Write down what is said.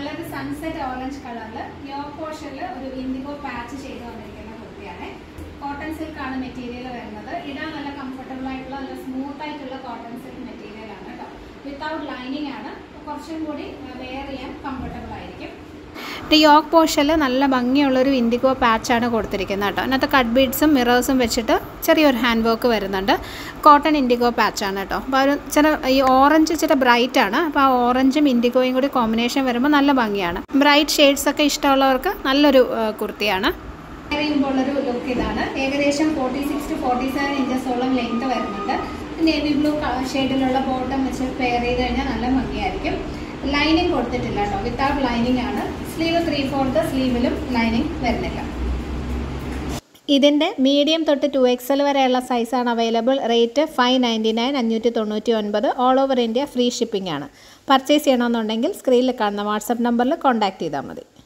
നല്ലൊരു sunset orange കളറിൽ യോ പോർഷനിൽ ഒരു ഇൻഡിഗോ പാച്ച് ചെയ്ത് വന്നിരിക്കുന്ന കുർത്തിയാണ് കോട്ടൺ സിൽക്ക് ആണ് മെറ്റീരിയൽ വരുന്നത് ഇടാൻ നല്ല കംഫർട്ടബിൾ ആയിട്ടുള്ള നല്ല സ്മൂത്ത് ആയിട്ടുള്ള കോട്ടൺ സിൽക്ക് മെറ്റീരിയൽ ആണ് കേട്ടോ വിത്തൗട്ട് ലൈനിങ് ആണ് കുറച്ചും കൂടി വെയർ ചെയ്യാൻ കംഫർട്ടബിൾ ആയിരിക്കും ഇത് യോക്ക് പോർഷനിൽ നല്ല ഭംഗിയുള്ളൊരു ഇൻഡിഗോ പാച്ചാണ് കൊടുത്തിരിക്കുന്നത് കേട്ടോ അതിനകത്ത് കട്ട് ബീഡ്സും മിറേഴ്സും വെച്ചിട്ട് ചെറിയൊരു ഹാൻഡ് വർക്ക് വരുന്നുണ്ട് കോട്ടൺ ഇൻഡിഗോ പാച്ചാണ് കേട്ടോ അപ്പോൾ ഒരു ചില ഈ ഓറഞ്ച് ഇച്ചിരി ബ്രൈറ്റ് ആണ് അപ്പോൾ ആ ഓറഞ്ചും ഇൻഡിഗോയും കൂടി കോമ്പിനേഷൻ വരുമ്പോൾ നല്ല ഭംഗിയാണ് ബ്രൈറ്റ് ഷെയ്ഡ്സ് ഒക്കെ ഇഷ്ടമുള്ളവർക്ക് നല്ലൊരു ആ, കുർത്തിയാണ് വെയർ ചെയ്യുമ്പോൾ ഉള്ളൊരു ലുക്ക് ഇതാണ് ഏകദേശം forty six to forty seven ഇഞ്ചസോളം ലെങ്ത് വരുന്നുണ്ട് നേവി ബ്ലൂ ഷെയ്ഡിലുള്ള ബോട്ടം വെച്ച് പെയർ ചെയ്ത് കഴിഞ്ഞാൽ നല്ല ഭംഗിയായിരിക്കും ലൈനിങ് കൊടുത്തിട്ടില്ല കേട്ടോ വിത്തൗട്ട് ലൈനിങ് ആണ് സ്ലീവ് ത്രീ ഫോർത്ത് സ്ലീവിലും ലൈനിങ് വരുന്നില്ല ഇതിൻ്റെ മീഡിയം തൊട്ട് ടു എക്സൽ വരെയുള്ള സൈസാണ് available rate five ninety nine അഞ്ഞൂറ്റി തൊണ്ണൂറ്റി ഒൻപത് all over India free shipping ആണ് പർച്ചേസ് ചെയ്യണമെന്നുണ്ടെങ്കിൽ സ്ക്രീനിൽ കാണുന്ന വാട്സപ്പ് നമ്പറിൽ കോൺടാക്ട് ചെയ്താൽ മതി